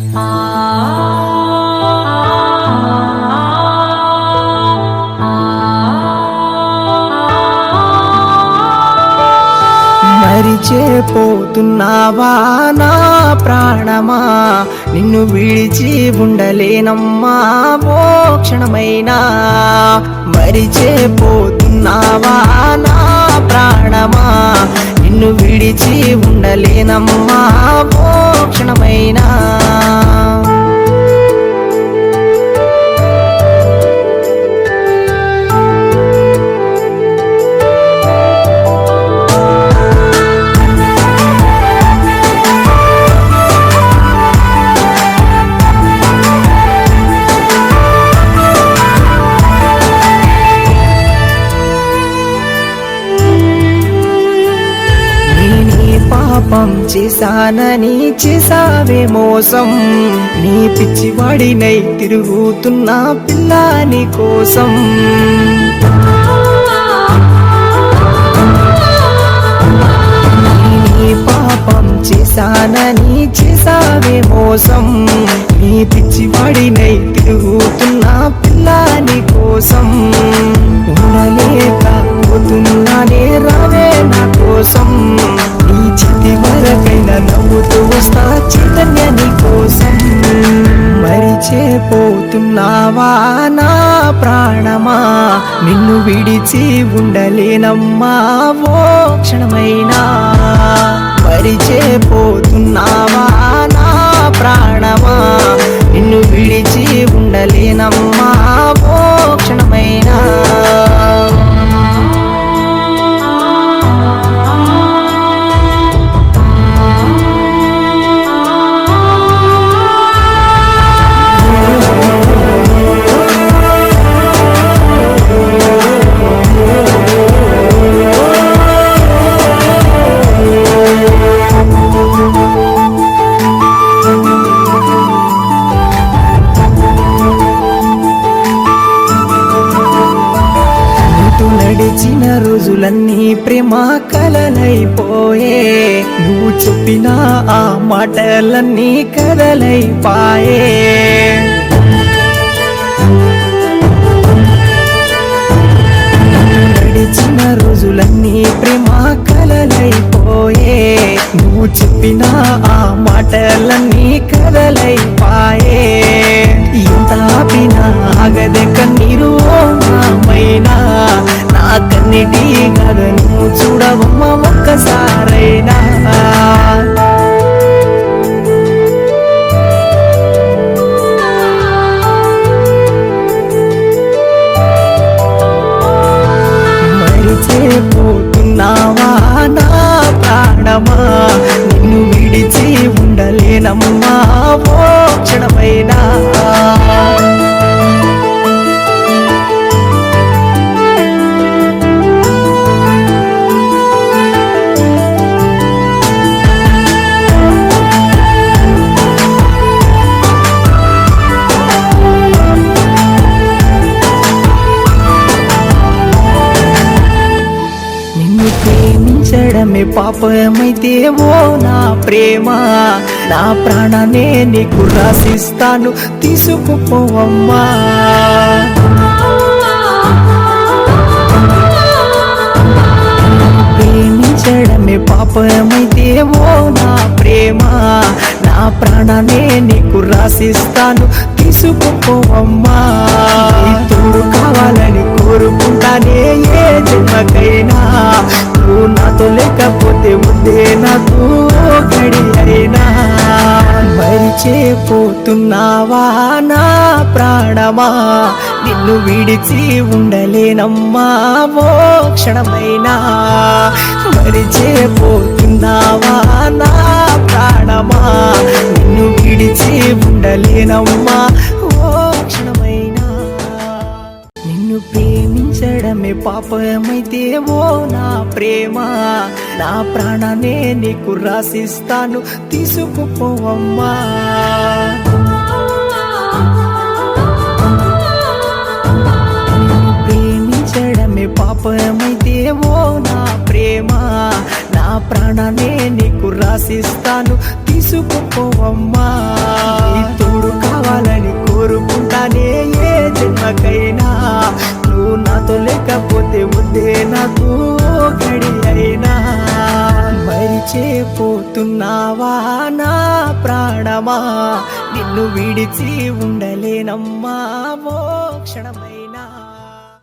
మరిచేపోతున్నావా నా ప్రాణమా నిన్ను విడిచి ఉండలేనమ్మా ఓ క్షణమైనా మరిచేపోతున్నావా నా ప్రాణమా నిన్ను విడిచి ఉండలేనమ్మా ఓ క్షణమైనా నేనే పాపం చేశానని చేసావే మోసం నీ పిచ్చివాడినై తిరుగుతున్నా పిల్లాని కోసం నేనే పాపం చేశానని చేసావే మోసం నీ పిచ్చివాడినై తిరుగుతున్నా పిల్లాని కోసం ఉండలేక పోతున్నానే రావే నా కోసం నీ చితి వరకైనా నవ్వుతూ వస్తా చైతన్య నీ కోసం మరిచేపోతున్నావా నా ప్రాణమా నిన్ను విడిచి ఉండలేనమ్మా ఓ క్షణమైనా మరిచేపోతున్నావా నా ప్రాణమా నిన్ను విడిచి ఉండలేనమ్మా ఓ క్షణమైనా నీతో నడిచిన రోజులన్నీ ప్రేమ కలలైపోయే నువ్వు చెప్పిన ఆ మాటలన్నీ కదలైపాయే నడిచిన రోజులన్నీ ప్రేమ కలలైపోయే నువ్వు చెప్పిన ఆ మాటలన్నీ కదలైపాయే ఎంత ఆపినా ఆగదే కన్నీరు ఓ నామైనా నా కన్నిటి కథను చూడవమ్మ ఒక్కసారైనా మరిచేపోతున్నావా నా ప్రాణమా నిన్ను విడిచి ఉండలేనమ్మా ఓ క్షణమైనా నిన్ను ప్రేమించడమే పాపమైతే ఓ నా ప్రేమ నా ప్రాణాన్ని నీకు రాసిస్తాను తీసుకుపోవమ్మా ప్రేమించడమే పాపమైతే ఓ నా ప్రేమ నా ప్రాణాన్ని నీకు రాసిస్తాను తీసుకుపోవమ్మా నీ తోడు కావాలని కోరుకుంటానే ఏ జన్మకైనా నువ్వు నాతో లేకపోతే ఉందే నాకు గడి అయినా మరిచేపోతున్నావా నా ప్రాణమా నిన్ను విడిచి ఉండలేనమ్మా ఓ క్షణమైనా మరిచేపోతున్నావా నా ప్రాణమా నిన్ను విడిచి ఉండలేనమ్మా ఓ క్షణమైనా నిన్ను ప్రేమించడమే పాపమైతే ఓ నా ప్రేమ నా ప్రాణాన్ని నీకు రాసిస్తాను తీసుకుపోవమ్మా నిన్ను ప్రేమించడమే పాపమైతే ఓ నా ప్రేమ నా ప్రాణాన్ని నీకు రాసిస్తాను తీసుకుపోవమ్మా నీ తోడు కావాలని కోరుకుంటానే ఏ జన్మకైనా నువ్వు నాతో లేకపోతే ఉందే నాకు గడి అయినా మరిచేపోతున్నావా నా ప్రాణమా నిన్ను విడిచి ఉండలేనమ్మా మోక్షణమై